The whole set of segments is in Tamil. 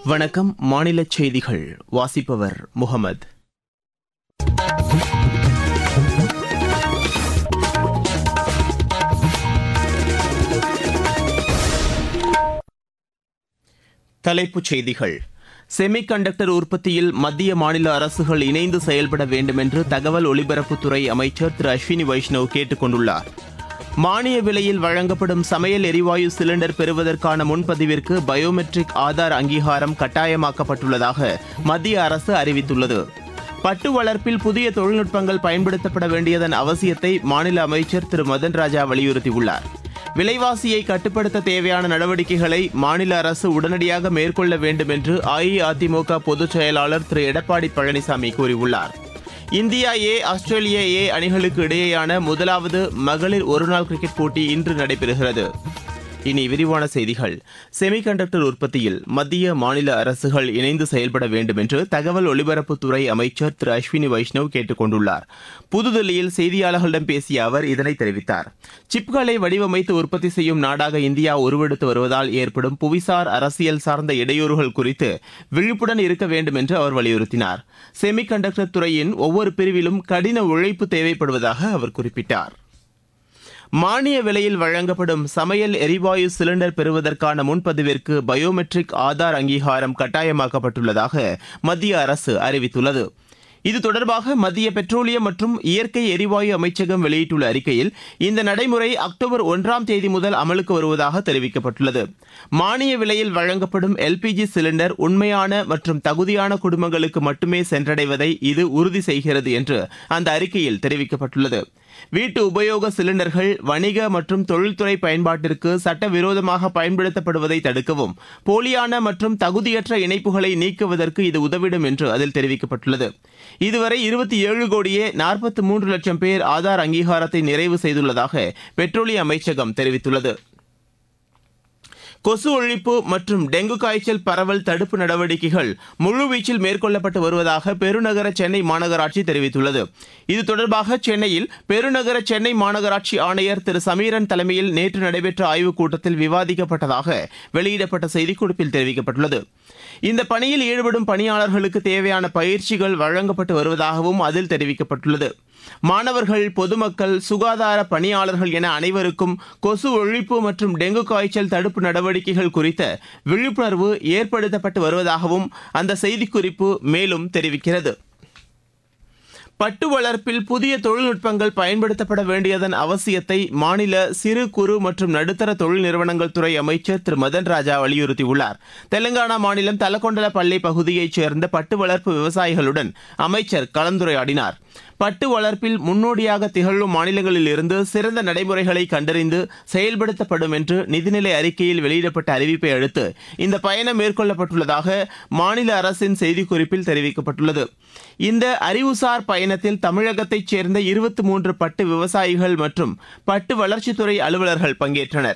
வணக்கம் மாநில செய்திகள் வாசிப்பவர் முகமது தலைப்புச் செய்திகள் செமிகண்டக்டர் உற்பத்தியில் மத்திய மாநில அரசுகள் இணைந்து செயல்பட வேண்டும் என்று தகவல் ஒலிபரப்புத்துறை அமைச்சர் திரு அஸ்வினி வைஷ்ணவ் கேட்டுக் கொண்டுள்ளார் மானிய விலையில் வழங்கப்படும் சமையல் எரிவாயு சிலிண்டர் பெறுவதற்கான முன்பதிவிற்கு பயோமெட்ரிக் ஆதார் அங்கீகாரம் கட்டாயமாக்கப்பட்டுள்ளதாக மத்திய அரசு அறிவித்துள்ளது பட்டு வளர்ப்பில் புதிய தொழில்நுட்பங்கள் பயன்படுத்தப்பட வேண்டியதன் அவசியத்தை மாநில அமைச்சர் திரு மதன் ராஜா வலியுறுத்தியுள்ளார் விலைவாசியை கட்டுப்படுத்த தேவையான நடவடிக்கைகளை மாநில அரசு உடனடியாக மேற்கொள்ள வேண்டும் என்று அஇஅதிமுக பொதுச் செயலாளர் திரு எடப்பாடி பழனிசாமி கூறியுள்ளார் இந்தியா ஏ ஆஸ்திரேலியா ஏ அணிகளுக்கு இடையேயான முதலாவது மகளிர் ஒருநாள் கிரிக்கெட் போட்டி இன்று நடைபெறுகிறது இனி விரிவான செய்திகள் செமிகண்டக்டர் உற்பத்தியில் மத்திய மாநில அரசுகள் இணைந்து செயல்பட வேண்டும் என்று தகவல் ஒலிபரப்புத்துறை அமைச்சர் திரு அஸ்வினி வைஷ்ணவ் கேட்டுக் கொண்டுள்ளார் புதுதில்லியில் செய்தியாளர்களிடம் பேசிய அவர் இதனை தெரிவித்தார் சிப்களை வடிவமைத்து உற்பத்தி செய்யும் நாடாக இந்தியா உருவெடுத்து வருவதால் ஏற்படும் புவிசார் அரசியல் சார்ந்த இடையூறுகள் குறித்து விழிப்புடன் இருக்க வேண்டும் என்று அவர் வலியுறுத்தினார் செமிகண்டக்டர் துறையின் ஒவ்வொரு பிரிவிலும் கடின உழைப்பு தேவைப்படுவதாக அவர் குறிப்பிட்டார் மானிய விலையில் வழங்கப்படும் சமையல் எரிவாயு சிலிண்டர் பெறுவதற்கான முன்பதிவிற்கு பயோமெட்ரிக் ஆதார் அங்கீகாரம் கட்டாயமாக்கப்பட்டுள்ளதாக மத்திய அரசு அறிவித்துள்ளது இது தொடர்பாக மத்திய பெட்ரோலியம் மற்றும் இயற்கை எரிவாயு அமைச்சகம் வெளியிட்டுள்ள அறிக்கையில் இந்த நடைமுறை அக்டோபர் ஒன்றாம் தேதி முதல் அமலுக்கு வருவதாக தெரிவிக்கப்பட்டுள்ளது மானிய விலையில் வழங்கப்படும் எல்பிஜி சிலிண்டர் உண்மையான மற்றும் தகுதியான குடும்பங்களுக்கு மட்டுமே சென்றடைவதை இது உறுதி செய்கிறது என்று அந்த அறிக்கையில் தெரிவிக்கப்பட்டுள்ளது வீட்டு உபயோக சிலிண்டர்கள் வணிக மற்றும் தொழில்துறை பயன்பாட்டிற்கு சட்டவிரோதமாக பயன்படுத்தப்படுவதை தடுக்கவும் போலியான மற்றும் தகுதியற்ற இணைப்புகளை நீக்குவதற்கு இது உதவிடும் என்று அதில் தெரிவிக்கப்பட்டுள்ளது இதுவரை இருபத்தி ஏழு கோடியே நாற்பத்தி மூன்று லட்சம் பேர் ஆதார் அங்கீகாரத்தை நிறைவு செய்துள்ளதாக பெட்ரோலிய அமைச்சகம் தெரிவித்துள்ளது கொசு ஒழிப்பு மற்றும் டெங்கு காய்ச்சல் பரவல் தடுப்பு நடவடிக்கைகள் முழுவீச்சில் மேற்கொள்ளப்பட்டு வருவதாக பெருநகர சென்னை மாநகராட்சி தெரிவித்துள்ளது இது தொடர்பாக சென்னையில் பெருநகர சென்னை மாநகராட்சி ஆணையர் திரு சமீரன் தலைமையில் நேற்று நடைபெற்ற ஆய்வுக் கூட்டத்தில் விவாதிக்கப்பட்டதாக வெளியிடப்பட்ட செய்திக்குறிப்பில் தெரிவிக்கப்பட்டுள்ளது இந்த பணியில் ஈடுபடும் பணியாளர்களுக்கு தேவையான பயிற்சிகள் வழங்கப்பட்டு வருவதாகவும் அதில் தெரிவிக்கப்பட்டுள்ளது மாணவர்கள் பொதுமக்கள் சுகாதார பணியாளர்கள் என அனைவருக்கும் கொசு ஒழிப்பு மற்றும் டெங்கு காய்ச்சல் தடுப்பு நடவடிக்கைகள் குறித்த விழிப்புணர்வு ஏற்படுத்தப்பட்டு வருவதாகவும் அந்த செய்திக்குறிப்பு மேலும் தெரிவிக்கிறது பட்டு வளர்ப்பில் புதிய தொழில்நுட்பங்கள் பயன்படுத்தப்பட வேண்டியதன் அவசியத்தை மாநில சிறு குறு மற்றும் நடுத்தர தொழில் நிறுவனங்கள் துறை அமைச்சர் திரு மதன் ராஜா வலியுறுத்தியுள்ளார் தெலங்கானா மாநிலம் தலக்கொண்டலப்பள்ளி பகுதியைச் சேர்ந்த பட்டு வளர்ப்பு விவசாயிகளுடன் அமைச்சர் கலந்துரையாடினார் பட்டு வளர்ப்பில் முன்னோடியாக திகழும் மாநிலங்களில் இருந்து சிறந்த நடைமுறைகளை கண்டறிந்து செயல்படுத்தப்படும் என்று நிதிநிலை அறிக்கையில் வெளியிடப்பட்ட அறிவிப்பை அடுத்து இந்த பயணம் மேற்கொள்ளப்பட்டுள்ளதாக மாநில அரசின் செய்திக்குறிப்பில் தெரிவிக்கப்பட்டுள்ளது இந்த அறிவுசார் பயணத்தில் தமிழகத்தைச் சேர்ந்த இருபத்தி மூன்று பட்டு விவசாயிகள் மற்றும் பட்டு வளர்ச்சித்துறை அலுவலர்கள் பங்கேற்றனர்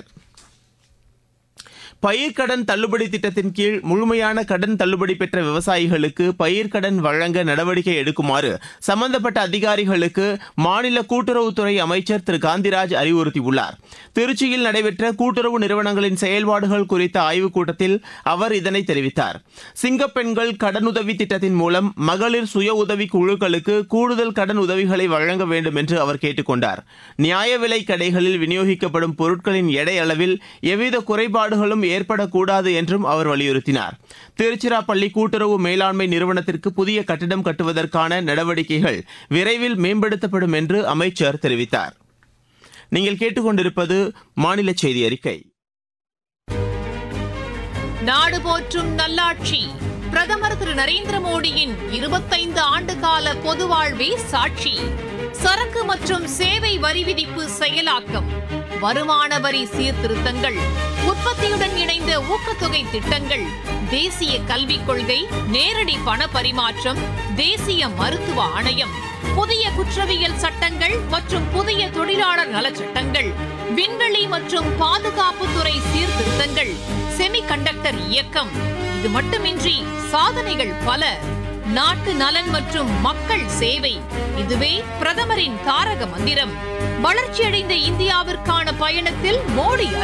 பயிர்க்கடன் தள்ளுபடி திட்டத்தின் கீழ் முழுமையான கடன் தள்ளுபடி பெற்ற விவசாயிகளுக்கு பயிர்க்கடன் வழங்க நடவடிக்கை எடுக்குமாறு சம்பந்தப்பட்ட அதிகாரிகளுக்கு மாநில கூட்டுறவுத்துறை அமைச்சர் திரு காந்திராஜ் அறிவுறுத்தியுள்ளார் திருச்சியில் நடைபெற்ற கூட்டுறவு நிறுவனங்களின் செயல்பாடுகள் குறித்த ஆய்வுக் கூட்டத்தில் அவர் இதனை தெரிவித்தார் சிங்கப்பெண்கள் கடனுதவி திட்டத்தின் மூலம் மகளிர் சுய உதவி குழுக்களுக்கு கூடுதல் கடன் உதவிகளை வழங்க வேண்டும் என்று அவர் கேட்டுக்கொண்டார் நியாய விலை கடைகளில் விநியோகிக்கப்படும் பொருட்களின் எடை அளவில் எவ்வித குறைபாடுகளும் ஏற்படக்கூடாது என்றும் அவர் வலியுறுத்தினார் திருச்சிராப்பள்ளி கூட்டுறவு மேலாண்மை நிறுவனத்திற்கு புதிய கட்டிடம் கட்டுவதற்கான நடவடிக்கைகள் விரைவில் மேம்படுத்தப்படும் என்று அமைச்சர் தெரிவித்தார் நீங்கள் கேட்டுக்கொண்டிருப்பது மாநில செய்தி அறிக்கை நாடு போற்றும் நல்லாட்சி பிரதமர் திரு நரேந்திர மோடியின் இருபத்தைந்து ஆண்டு கால பொது வாழ்வே சாட்சி சரக்கு மற்றும் சேவை வரி விதிப்பு செயலாக்கம் வருமான வரி சீர்திருத்தங்கள் உற்பத்தியுடன் இணைந்த ஊக்கத்தொகை திட்டங்கள் தேசிய கல்விக் கொள்கை நேரடி பண பரிமாற்றம் தேசிய மருத்துவ ஆணையம் புதிய குற்றவியல் சட்டங்கள் மற்றும் புதிய தொழிலாளர் நலச்சட்டங்கள் விண்வெளி மற்றும் பாதுகாப்புத்துறை சீர்திருத்தங்கள் செமிகண்டக்டர் இயக்கம் இது மட்டுமின்றி சாதனைகள் பல நாட்டு நலன் மற்றும் மக்கள் சேவை இதுவே பிரதமரின் தாரக மந்திரம் வளர்ச்சியடைந்த இந்தியாவிற்கான பயணத்தில் மோடி